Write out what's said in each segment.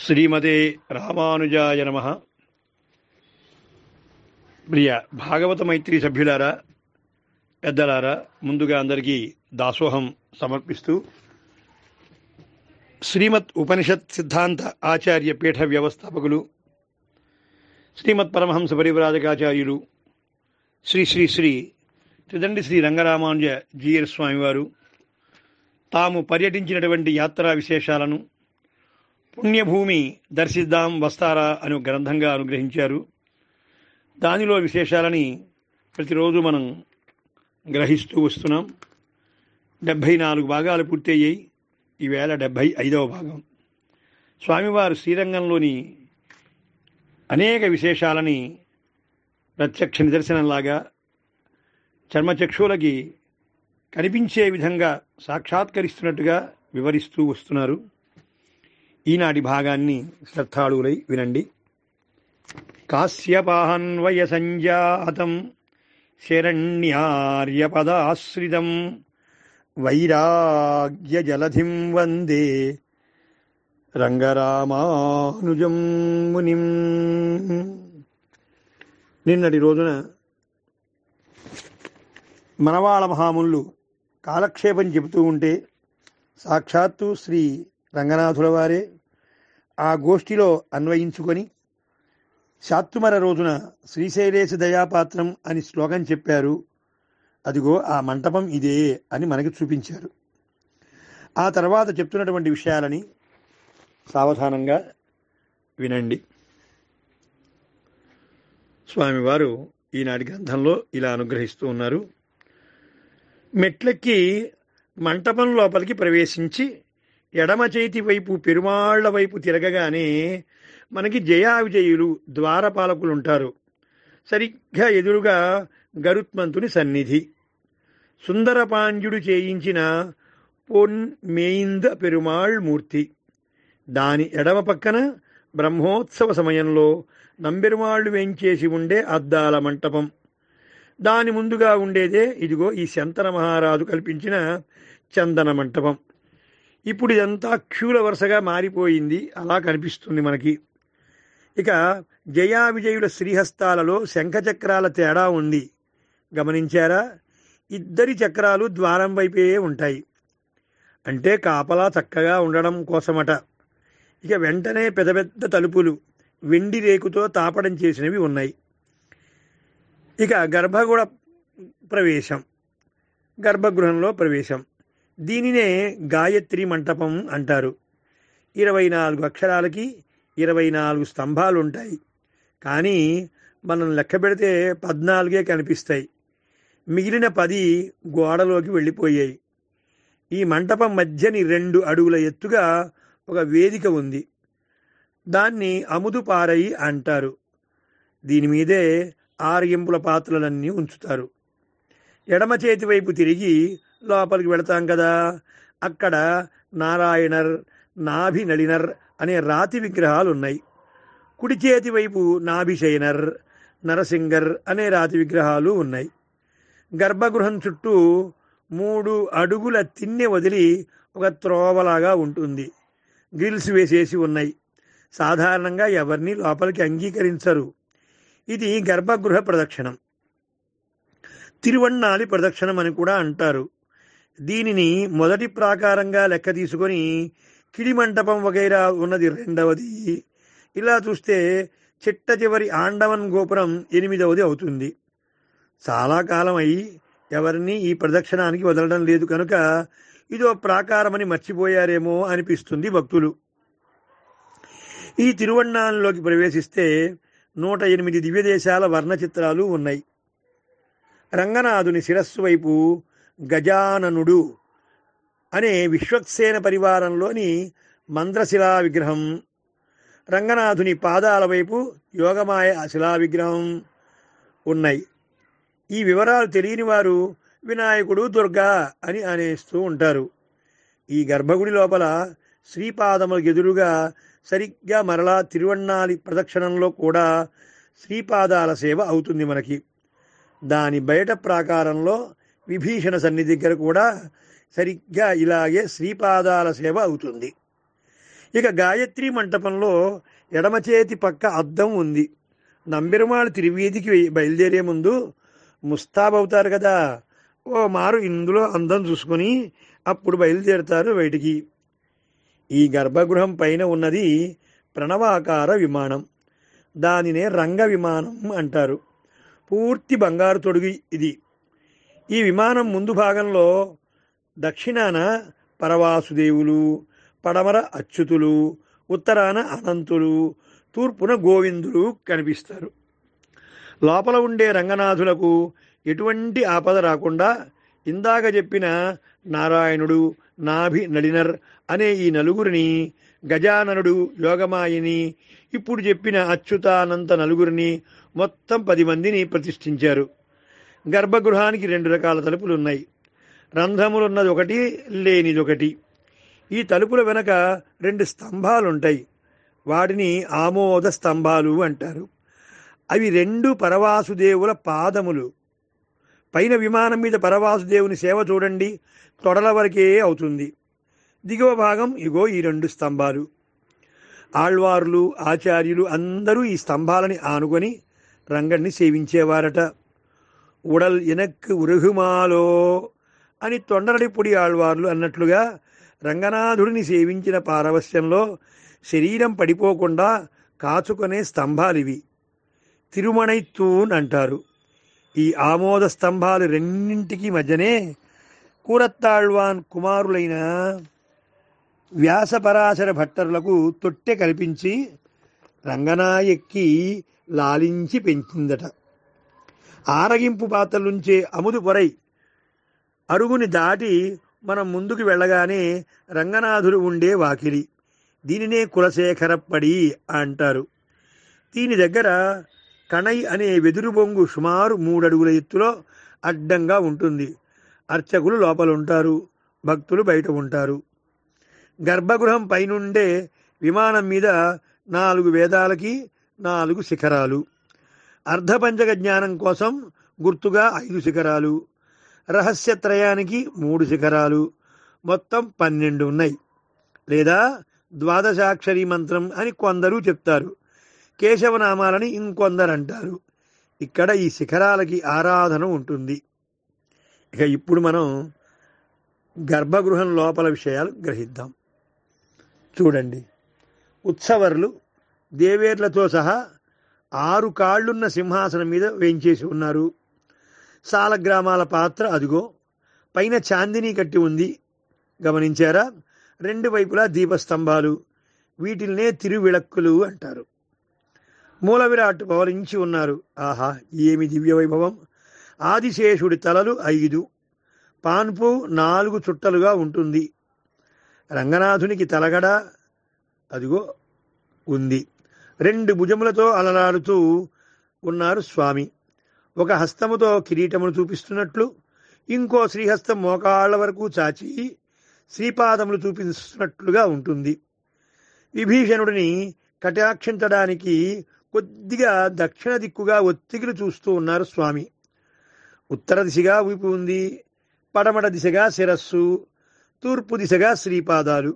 శ్రీమతే రామానుజాయ నమ ప్రియ భాగవత మైత్రి సభ్యులారా పెద్దలారా ముందుగా అందరికీ దాసోహం సమర్పిస్తూ శ్రీమత్ ఉపనిషత్ సిద్ధాంత ఆచార్య పీఠ వ్యవస్థాపకులు శ్రీమత్ పరమహంస పరివ్రాజకాచార్యులు శ్రీ శ్రీ శ్రీ త్రిదండి శ్రీ రంగరామానుజ జీఎర్ స్వామివారు తాము పర్యటించినటువంటి యాత్రా విశేషాలను పుణ్యభూమి దర్శిద్దాం వస్తారా అని ఒక గ్రంథంగా అనుగ్రహించారు దానిలో విశేషాలని ప్రతిరోజు మనం గ్రహిస్తూ వస్తున్నాం డెబ్భై నాలుగు భాగాలు పూర్తయ్యాయి ఈవేళ డెబ్భై ఐదవ భాగం స్వామివారు శ్రీరంగంలోని అనేక విశేషాలని ప్రత్యక్ష నిదర్శనంలాగా చర్మచక్షులకి కనిపించే విధంగా సాక్షాత్కరిస్తున్నట్టుగా వివరిస్తూ వస్తున్నారు ఈనాటి భాగాన్ని శ్రద్ధాళులై వినండి కాశ్యపాహన్వయ సంజాతం శరణ్యార్యపదాశ్రితం వైరాగ్య జలధిం వందే రంగరామానుజం మునిం నిన్నటి రోజున మనవాళ మహాముళ్ళు కాలక్షేపం చెబుతూ ఉంటే సాక్షాత్తు శ్రీ రంగనాథుల వారే ఆ గోష్ఠిలో అన్వయించుకొని శాత్తుమర రోజున శ్రీశైలేశ దయాపాత్రం అని శ్లోకం చెప్పారు అదిగో ఆ మంటపం ఇదే అని మనకి చూపించారు ఆ తర్వాత చెప్తున్నటువంటి విషయాలని సావధానంగా వినండి స్వామివారు ఈనాటి గ్రంథంలో ఇలా అనుగ్రహిస్తూ ఉన్నారు మెట్లెక్కి మంటపం లోపలికి ప్రవేశించి ఎడమ చేతి వైపు పెరుమాళ్ల వైపు తిరగగానే మనకి జయా విజయులు ద్వారపాలకులు ఉంటారు సరిగ్గా ఎదురుగా గరుత్మంతుని సన్నిధి సుందరపాండ్యుడు చేయించిన పొన్ మేయింద పెరుమాళ్ మూర్తి దాని ఎడమ పక్కన బ్రహ్మోత్సవ సమయంలో నంబెరుమాళ్లు వేంచేసి ఉండే అద్దాల మంటపం దాని ముందుగా ఉండేదే ఇదిగో ఈ శంతన మహారాజు కల్పించిన చందన మంటపం ఇప్పుడు ఇదంతా క్యూల వరుసగా మారిపోయింది అలా కనిపిస్తుంది మనకి ఇక జయా విజయుల శ్రీహస్తాలలో శంఖచక్రాల తేడా ఉంది గమనించారా ఇద్దరి చక్రాలు ద్వారం వైపే ఉంటాయి అంటే కాపలా చక్కగా ఉండడం కోసమట ఇక వెంటనే పెద్ద పెద్ద తలుపులు వెండి రేకుతో తాపడం చేసినవి ఉన్నాయి ఇక గర్భగుడ ప్రవేశం గర్భగృహంలో ప్రవేశం దీనినే గాయత్రి మంటపం అంటారు ఇరవై నాలుగు అక్షరాలకి ఇరవై నాలుగు స్తంభాలు ఉంటాయి కానీ మనం లెక్క పెడితే పద్నాలుగే కనిపిస్తాయి మిగిలిన పది గోడలోకి వెళ్ళిపోయాయి ఈ మంటపం మధ్యని రెండు అడుగుల ఎత్తుగా ఒక వేదిక ఉంది దాన్ని అముదుపారయి అంటారు దీని మీదే ఆరగింపుల పాత్రలన్నీ ఉంచుతారు ఎడమ చేతి వైపు తిరిగి లోపలికి వెళతాం కదా అక్కడ నారాయణర్ నాభి నళినర్ అనే రాతి విగ్రహాలు ఉన్నాయి కుడి చేతి వైపు నాభిశయనర్ నరసింగర్ అనే రాతి విగ్రహాలు ఉన్నాయి గర్భగృహం చుట్టూ మూడు అడుగుల తిన్నె వదిలి ఒక త్రోవలాగా ఉంటుంది గ్రిల్స్ వేసేసి ఉన్నాయి సాధారణంగా ఎవరిని లోపలికి అంగీకరించరు ఇది గర్భగృహ ప్రదక్షిణం తిరువണ്ണాలి ప్రదక్షిణం అని కూడా అంటారు దీనిని మొదటి ప్రాకారంగా లెక్క తీసుకొని కిడి మంటపం వగైరా ఉన్నది రెండవది ఇలా చూస్తే చిట్ట చివరి ఆండవన్ గోపురం ఎనిమిదవది అవుతుంది చాలా కాలం అయి ఎవరిని ఈ ప్రదక్షిణానికి వదలడం లేదు కనుక ఇదో ప్రాకారమని మర్చిపోయారేమో అనిపిస్తుంది భక్తులు ఈ తిరువണ്ണాలంలోకి ప్రవేశిస్తే నూట ఎనిమిది దివ్యదేశాల వర్ణ చిత్రాలు ఉన్నాయి రంగనాథుని శిరస్సు వైపు గజాననుడు అనే విశ్వక్సేన పరివారంలోని మంద్రశిలా విగ్రహం రంగనాథుని పాదాల వైపు యోగమాయ శిలా విగ్రహం ఉన్నాయి ఈ వివరాలు తెలియని వారు వినాయకుడు దుర్గా అని అనేస్తూ ఉంటారు ఈ గర్భగుడి లోపల శ్రీపాదములకు ఎదురుగా సరిగ్గా మరలా తిరువണ്ണాలి ప్రదక్షిణంలో కూడా శ్రీపాదాల సేవ అవుతుంది మనకి దాని బయట ప్రాకారంలో విభీషణ సన్నిధి దగ్గర కూడా సరిగ్గా ఇలాగే శ్రీపాదాల సేవ అవుతుంది ఇక గాయత్రి మంటపంలో ఎడమ చేతి పక్క అద్దం ఉంది నంబెరుమాళ్ తిరువీధికి వె- బయలుదేరే ముందు ముస్తాబవుతారు కదా ఓ మారు ఇందులో అందం చూసుకొని అప్పుడు బయలుదేరుతారు బయటికి ఈ గర్భగృహం పైన ఉన్నది ప్రణవాకార విమానం దానినే రంగ విమానం అంటారు పూర్తి బంగారు తొడుగు ఇది ఈ విమానం ముందు భాగంలో దక్షిణాన పరవాసుదేవులు పడమర అచ్యుతులు ఉత్తరాన అనంతులు తూర్పున గోవిందులు కనిపిస్తారు లోపల ఉండే రంగనాథులకు ఎటువంటి ఆపద రాకుండా ఇందాక చెప్పిన నారాయణుడు నాభి నడినర్ అనే ఈ నలుగురిని గజాననుడు యోగమాయిని ఇప్పుడు చెప్పిన అచ్యుతానంత నలుగురిని మొత్తం పది మందిని ప్రతిష్ఠించారు గర్భగృహానికి రెండు రకాల తలుపులు ఉన్నాయి రంధ్రములున్నది ఒకటి లేనిది ఒకటి ఈ తలుపుల వెనక రెండు స్తంభాలుంటాయి వాటిని ఆమోద స్తంభాలు అంటారు అవి రెండు పరవాసుదేవుల పాదములు పైన విమానం మీద పరవాసుదేవుని సేవ చూడండి తొడల వరకే అవుతుంది దిగువ భాగం ఇగో ఈ రెండు స్తంభాలు ఆళ్వార్లు ఆచార్యులు అందరూ ఈ స్తంభాలని ఆనుకొని రంగణ్ణి సేవించేవారట ఉడల్ ఎనక్కు ఉరుగుమాలో అని తొండరడిపుడి ఆళ్వార్లు అన్నట్లుగా రంగనాథుడిని సేవించిన పారవస్యంలో శరీరం పడిపోకుండా కాచుకునే స్తంభాలివి తిరుమణైతూన్ అంటారు ఈ ఆమోద స్తంభాలు రెండింటికి మధ్యనే కూరత్తాళ్వాన్ కుమారులైన వ్యాసపరాశర భట్టరులకు తొట్టె కల్పించి రంగనాయక్కి లాలించి పెంచిందట ఆరగింపు పాత్రలుంచే అముదు పొరై అరుగుని దాటి మనం ముందుకు వెళ్ళగానే రంగనాథుడు ఉండే వాకిలి దీనినే కులశేఖరప్పడి అంటారు దీని దగ్గర కణై అనే వెదురు బొంగు సుమారు మూడడుగుల ఎత్తులో అడ్డంగా ఉంటుంది అర్చకులు లోపల ఉంటారు భక్తులు బయట ఉంటారు గర్భగృహం పైనుండే విమానం మీద నాలుగు వేదాలకి నాలుగు శిఖరాలు అర్ధపంచక జ్ఞానం కోసం గుర్తుగా ఐదు శిఖరాలు రహస్యత్రయానికి మూడు శిఖరాలు మొత్తం పన్నెండు ఉన్నాయి లేదా ద్వాదశాక్షరి మంత్రం అని కొందరు చెప్తారు కేశవనామాలని ఇంకొందరు అంటారు ఇక్కడ ఈ శిఖరాలకి ఆరాధన ఉంటుంది ఇక ఇప్పుడు మనం గర్భగృహం లోపల విషయాలు గ్రహిద్దాం చూడండి ఉత్సవర్లు దేవేర్లతో సహా ఆరు కాళ్ళున్న సింహాసనం మీద వేంచేసి ఉన్నారు సాలగ్రామాల పాత్ర అదిగో పైన చాందిని కట్టి ఉంది గమనించారా రెండు వైపులా దీపస్తంభాలు వీటిల్నే తిరువిళక్కులు అంటారు మూల విరాట్ పవరించి ఉన్నారు ఆహా ఏమి దివ్య వైభవం ఆదిశేషుడి తలలు ఐదు పాన్పు నాలుగు చుట్టలుగా ఉంటుంది రంగనాథునికి తలగడ అదిగో ఉంది రెండు భుజములతో అలలాడుతూ ఉన్నారు స్వామి ఒక హస్తముతో కిరీటమును చూపిస్తున్నట్లు ఇంకో శ్రీహస్తం మోకాళ్ళ వరకు చాచి శ్రీపాదములు చూపిస్తున్నట్లుగా ఉంటుంది విభీషణుడిని కటాక్షించడానికి కొద్దిగా దక్షిణ దిక్కుగా ఒత్తిగిలు చూస్తూ ఉన్నారు స్వామి ఉత్తర దిశగా ఊపి ఉంది పడమట దిశగా శిరస్సు తూర్పు దిశగా శ్రీపాదాలు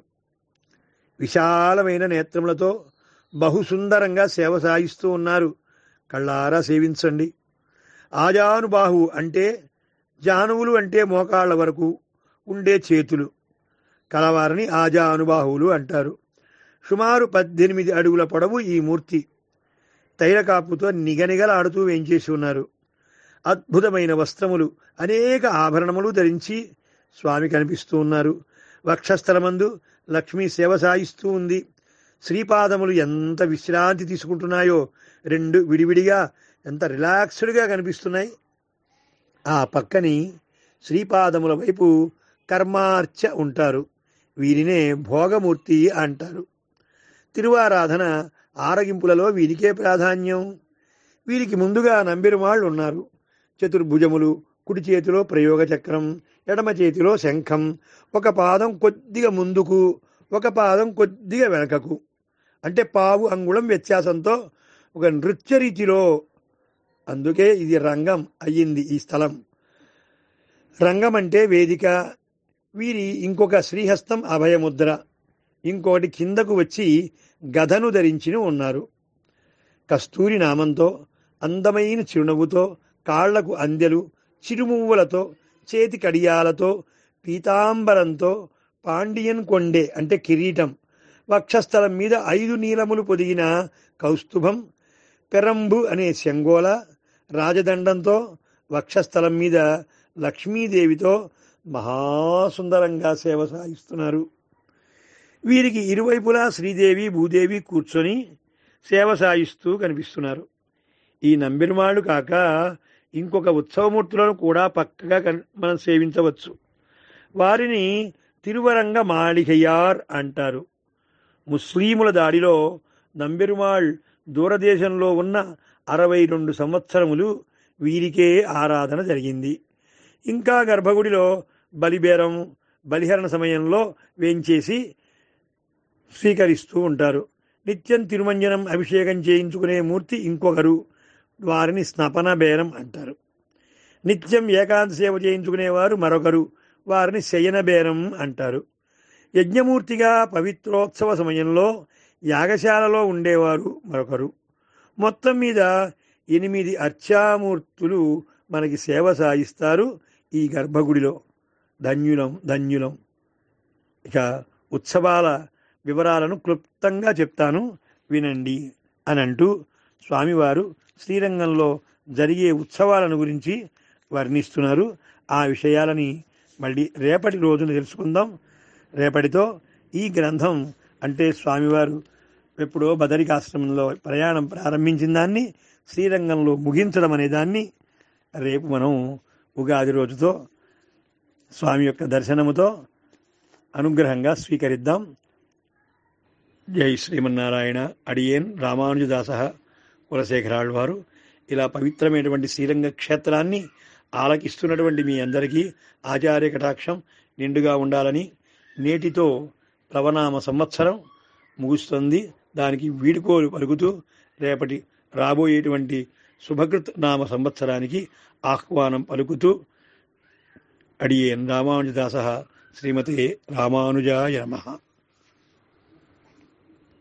విశాలమైన నేత్రములతో బహుసుందరంగా సేవ సాగిస్తూ ఉన్నారు కళ్ళారా సేవించండి ఆజానుబాహు అంటే జానువులు అంటే మోకాళ్ళ వరకు ఉండే చేతులు కలవారని ఆజానుబాహువులు అంటారు సుమారు పద్దెనిమిది అడుగుల పొడవు ఈ మూర్తి తైలకాపుతో నిగనిగలాడుతూ వేంచేసి ఉన్నారు అద్భుతమైన వస్త్రములు అనేక ఆభరణములు ధరించి స్వామి కనిపిస్తూ ఉన్నారు వక్షస్థలమందు లక్ష్మీ సేవ సాయిస్తూ ఉంది శ్రీపాదములు ఎంత విశ్రాంతి తీసుకుంటున్నాయో రెండు విడివిడిగా ఎంత రిలాక్స్డ్గా కనిపిస్తున్నాయి ఆ పక్కని శ్రీపాదముల వైపు కర్మార్చ ఉంటారు వీరినే భోగమూర్తి అంటారు తిరువారాధన ఆరగింపులలో వీరికే ప్రాధాన్యం వీరికి ముందుగా నంబెరుమాళ్ళు ఉన్నారు చతుర్భుజములు కుడి చేతిలో ప్రయోగ చక్రం ఎడమ చేతిలో శంఖం ఒక పాదం కొద్దిగా ముందుకు ఒక పాదం కొద్దిగా వెనకకు అంటే పావు అంగుళం వ్యత్యాసంతో ఒక నృత్య రీతిలో అందుకే ఇది రంగం అయ్యింది ఈ స్థలం రంగం అంటే వేదిక వీరి ఇంకొక శ్రీహస్తం అభయముద్ర ఇంకొకటి కిందకు వచ్చి గదను ధరించి ఉన్నారు కస్తూరి నామంతో అందమైన చిరునవ్వుతో కాళ్లకు అందెలు చిరుమువ్వులతో చేతి కడియాలతో పీతాంబరంతో పాండియన్ కొండే అంటే కిరీటం వక్షస్థలం మీద ఐదు నీలములు పొదిగిన కౌస్తుభం పెరంబు అనే శంగోల రాజదండంతో వక్షస్థలం మీద లక్ష్మీదేవితో మహాసుందరంగా సేవ సాగిస్తున్నారు వీరికి ఇరువైపులా శ్రీదేవి భూదేవి కూర్చొని సేవ సాగిస్తూ కనిపిస్తున్నారు ఈ నంబిరుమాళ్ళు కాక ఇంకొక ఉత్సవమూర్తులను కూడా పక్కగా కన్- మనం సేవించవచ్చు వారిని తిరువరంగ మాళిగయార్ అంటారు ముస్లిముల దాడిలో నంబెరుమాళ్ దూరదేశంలో ఉన్న అరవై రెండు సంవత్సరములు వీరికే ఆరాధన జరిగింది ఇంకా గర్భగుడిలో బలిబేరం బలిహరణ సమయంలో వేంచేసి స్వీకరిస్తూ ఉంటారు నిత్యం తిరుమంజనం అభిషేకం చేయించుకునే మూర్తి ఇంకొకరు వారిని స్నపన బేరం అంటారు నిత్యం ఏకాంత సేవ చేయించుకునేవారు మరొకరు వారిని శయన బేరం అంటారు యజ్ఞమూర్తిగా పవిత్రోత్సవ సమయంలో యాగశాలలో ఉండేవారు మరొకరు మొత్తం మీద ఎనిమిది అర్చామూర్తులు మనకి సేవ సాగిస్తారు ఈ గర్భగుడిలో ధన్యులం ధన్యులం ఇక ఉత్సవాల వివరాలను క్లుప్తంగా చెప్తాను వినండి అని అంటూ స్వామివారు శ్రీరంగంలో జరిగే ఉత్సవాలను గురించి వర్ణిస్తున్నారు ఆ విషయాలని మళ్ళీ రేపటి రోజున తెలుసుకుందాం రేపటితో ఈ గ్రంథం అంటే స్వామివారు ఎప్పుడో బదరికాశ్రమంలో ప్రయాణం ప్రారంభించిన దాన్ని శ్రీరంగంలో ముగించడం అనే దాన్ని రేపు మనం ఉగాది రోజుతో స్వామి యొక్క దర్శనముతో అనుగ్రహంగా స్వీకరిద్దాం జై శ్రీమన్నారాయణ అడియేన్ రామానుజదాస కులశేఖరాళ్ళు వారు ఇలా పవిత్రమైనటువంటి శ్రీరంగ క్షేత్రాన్ని ఆలకిస్తున్నటువంటి మీ అందరికీ ఆచార్య కటాక్షం నిండుగా ఉండాలని నేటితో ప్లవనామ సంవత్సరం ముగుస్తుంది దానికి వీడుకోలు పలుకుతూ రేపటి రాబోయేటువంటి శుభకృత్ నామ సంవత్సరానికి ఆహ్వానం పలుకుతూ అడియేన్ రామానుజదాస శ్రీమతే రామానుజాయ నమః